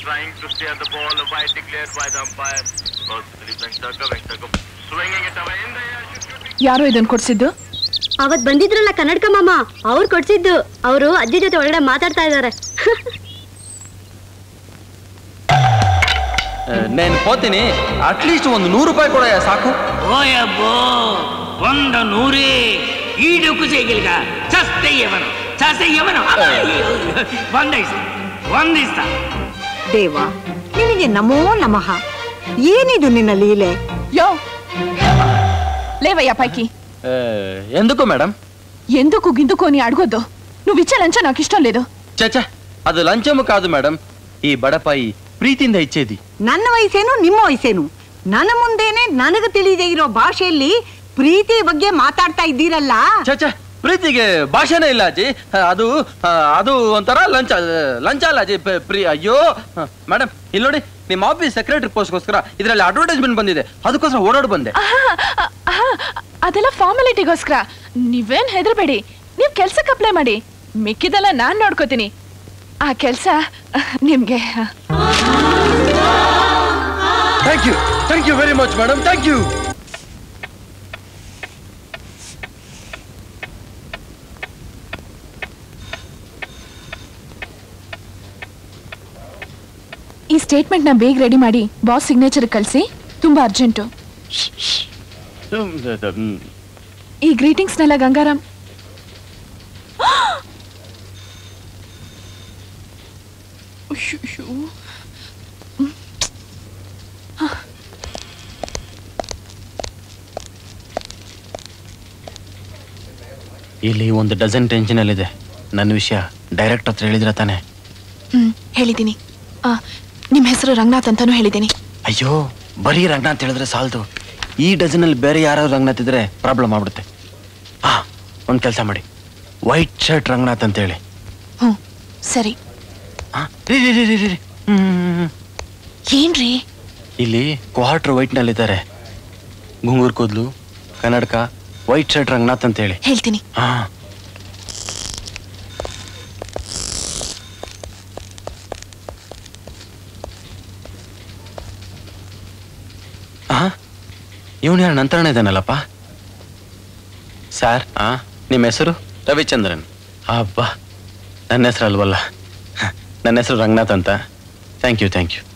trying to steer the ball wide declared by the umpire. Possibly Venkataka, Venkataka swinging it away in the air. Should, should be ಯಾರು ಇದನ್ನ ಕೊಡ್ಸಿದ್ದು ಅವತ್ ಬಂದಿದ್ರಲ್ಲ ಕನ್ನಡಕ ಮಾಮ ಅವ್ರು ಕೊಡ್ಸಿದ್ದು ಅವರು ಅಜ್ಜಿ ಜೊತೆ ಒಳಗಡೆ ಮಾತಾಡ್ತಾ ಇದ್ದಾರೆ నేను పోತೀನಿ ಅಟ್ಲೀಸ್ಟ್ ಒಂದು ನೂರು ರೂಪಾಯಿ ಕೊಡ ಸಾಕು ಓಯಬ್ಬೋ ಒಂದು ನೂರೇ ಈಡುಕು ಸೇಗಿಲ್ಗ ಚಸ್ತೆಯವನು ಚಸ್ತೆಯವನು ಒಂದೈಸ ಒಂದಿಸ್ತ ದೇವ ನಿನಗೆ ನಮೋ ನಮಃ ಏನಿದು ನಿನ್ನ ಲೀಲೆ ಯೋ లేవయ్యా పైకి ఏ, ఎందుకు మేడం ఎందుకు గిందుకు అని అడగొద్దు నువ్వు ఇచ్చే లంచం నాకు ఇష్టం లేదు చచ్చా అది లంచము కాదు మేడం ఈ బడపాయి ಪ್ರೀತಿಯಿಂದ ಇಚ್ಚೇದಿ ನನ್ನ ವಯಸ್ಸೇನು ನಿಮ್ಮ ವಯಸ್ಸೇನು ನನ್ನ ಮುಂದೇನೆ ನನಗೆ ತಿಳಿದೇ ಇರೋ ಭಾಷೆಯಲ್ಲಿ ಪ್ರೀತಿ ಬಗ್ಗೆ ಮಾತಾಡ್ತಾ ಇದ್ದೀರಲ್ಲ ಚಚ್ಚಾ ಪ್ರೀತಿಗೆ ಭಾಷೆನೇ ಇಲ್ಲ ಅಜ್ಜಿ ಅದು ಆ, ಅದು ಒಂಥರ ಲಂಚ ಲಂಚ ಅಲ್ಲ ಅಜ್ಜಿ ಪ- ಪ್ರೀ ಅಯ್ಯೋ ಮೇಡಮ್ ಇಲ್ಲಿ ನೋಡಿ ನಿಮ್ಮ ಆಫೀಸ್ ಸೆಕ್ರೆಟರಿ ಪೋಸ್ಟ್ಗೋಸ್ಕರ ಇದರಲ್ಲಿ ಅಡ್ವರ್ಟೈಸ್ಮೆಂಟ್ ಬಂದಿದೆ ಅದಕ್ಕೋಸ್ಕರ ಓಡಾಡ್ ಬಂದೆ ಆಹಾ, ಆಹಾ, ಅದೆಲ್ಲ ಫಾರ್ಮಾಲಿಟಿಗೋಸ್ಕರ ನೀವೇನ್ ಹೆದರ್ಬೇಡಿ ನೀವ್ ಕೆಲ್ಸಕ್ಕೆ ಅಪ್ಲೈ ಮಾಡಿ ಮಿಕ್ಕಿದೆಲ್ಲ ನಾನ್ ನೋಡ್ಕೋತೀನಿ ಆ ಕೆಲ್ಸ ನಿಮ್ಗೆ thank you thank you very much madam thank you ಈ ಸ್ಟೇಟ್ಮೆಂಟ್ ನ ಬೇಗ ರೆಡಿ ಮಾಡಿ ಬಾಸ್ ಸಿಗ್ನೇಚರ್ ಕಳಿಸಿ ತುಂಬಾ ಅರ್ಜೆಂಟು ಈ ಗ್ರೀಟಿಂಗ್ಸ್ ನೆಲ್ಲ ಗಂಗಾರಾಮ್ ಅಯ್ಯಯ್ಯೋ. ಇಲ್ಲಿ ಒಂದು ಡಜನ್ ಟೆನ್ಷನ್ ಅಲ್ಲಿದೆ ನನ್ನ ವಿಷಯ ಡೈರೆಕ್ಟ್ ಹತ್ರ ಹೇಳಿದ್ರೆ ತಾನೆ ಹ್ಮ್ ಹೇಳಿದ್ದೀನಿ ಆ, ನಿಮ್ ಹೆಸರು ರಂಗನಾಥ್ ಅಂತಾನು ಹೇಳಿದ್ದೀನಿ ಅಯ್ಯೋ ಬರೀ ರಂಗನಾಥ್ ಹೇಳಿದ್ರೆ ಸಾಲದು ಈ ಡಜನಲ್ಲಿ ಬೇರೆ ಯಾರಾದ್ರು ರಂಗನಾಥ್ ಇದ್ರೆ ಪ್ರಾಬ್ಲಮ್ ಆಗ್ಬಿಡುತ್ತೆ ಹಾ ಒಂದು ಕೆಲಸ ಮಾಡಿ ವೈಟ್ ಶರ್ಟ್ ರಂಗನಾಥ್ ಅಂತ ಹೇಳಿ ಹ್ಞೂ ಸರಿ ಹಾ ರೀ ರೀ ರೀ ರೀ ರೀ ಹ್ಮ್ ಏನ್ರಿ ಇಲ್ಲಿ ಕ್ವಾರ್ಟರ್ ವೈಟ್ನಲ್ಲಿದ್ದಾರೆ ಗುಂಗೂರ್ ಕೂದ್ಲು ಕನ್ನಡಕ ವೈಟ್ ಶರ್ಟ್ ರಂಗನಾಥ್ ಅಂತ ಹೇಳಿ ಹೇಳ್ತೀನಿ ಹಾ ಇವನು ಯಾರು ನಂತರನೇ ಇದ್ದಾನಲ್ಲಪ್ಪ ಸರ್ ಆ ನಿಮ್ಮ ಹೆಸರು ರವಿಚಂದ್ರನ್ ಅಬ್ಬಾ ನನ್ನ ಹೆಸರು ಅಲ್ವಲ್ಲ ನನ್ನ ಹೆಸರು ರಂಗನಾಥ್ ಅಂತ ಥ್ಯಾಂಕ್ ಯು ಥ್ಯಾಂಕ್ ಯು